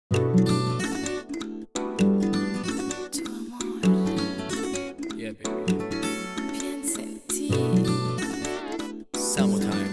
Tu amor, Yeah, baby. piensa en ti. Summertime.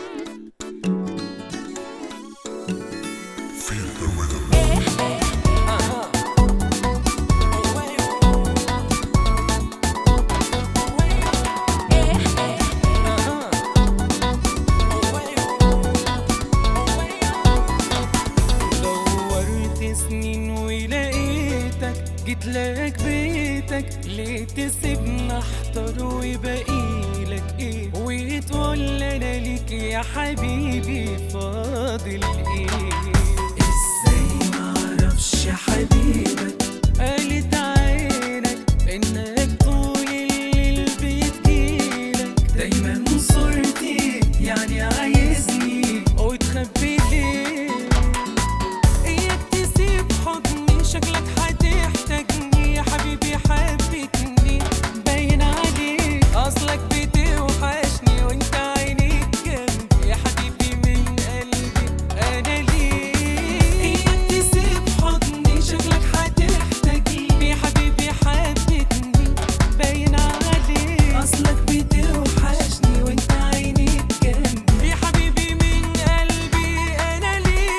دورت سنين ولقيتك جيت لك بيتك ليه تسيبنا احتار وبقيلك ايه وتقول انا ليك يا حبيبي فاضل ايه ازاي معرفش يا حبيبك قالت عينك انك طول الليل بتجيلك دايما صورتي يعني عايزني وتخبي ليه اياك تسيب حضني شكلك هتحتاجني يا حبيبي حبيتني باين عليك اصلك بتوحشني وانت عينيك جنبي يا حبيبي من قلبي انا ليك اياك تسيب حضني شكلك هتحتاجني يا حبيبي حبيتني باين عليك اصلك بتوحشني وانت عينيك جنبي يا حبيبي من قلبي انا ليك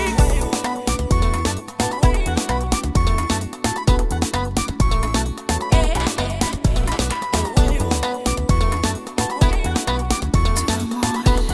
Tu amor,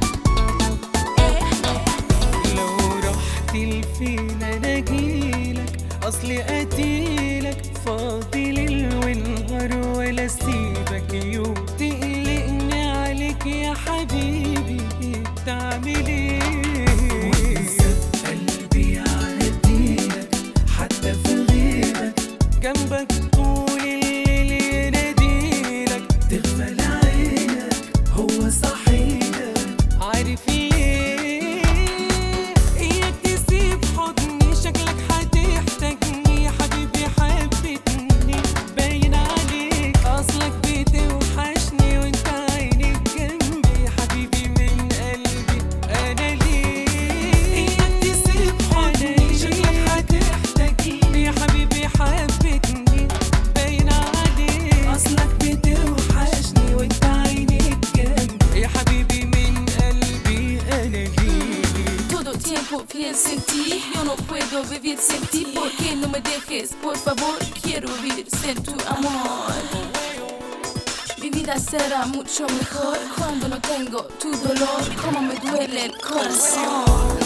لو رحت لفين انا اجيلك اصلي قتيلك فاضي ليل ونهار ولا سيبك يوم تقلقني عليك يا حبيبي تعمل ايه قلبي يعديلك حتى في غيبك جنبك طول الليل يناديلك تغفل عينك هو صحيح عارف ليه اياك تسيب حضني شكلك هتحتاجني يا حبيبي حبيتني باين عليك اصلك بتوحشني وانت عينيك جنبي يا حبيبي من قلبي انا ليه اياك تسيب حضني شكلك هتحتاجني يا حبيبي حبيتني باين عليك اصلك بتوحشني وانت عينيك جنبي يا حبيبي من قلبي انا ليك todo tiempo pienso en ti. Yo no puedo vivir sin ti. ¿Por qué no me dejes? Por favor, quiero vivir sin tu amor. Mi vida será mucho mejor cuando no tengo tu dolor. Como me duele el corazón.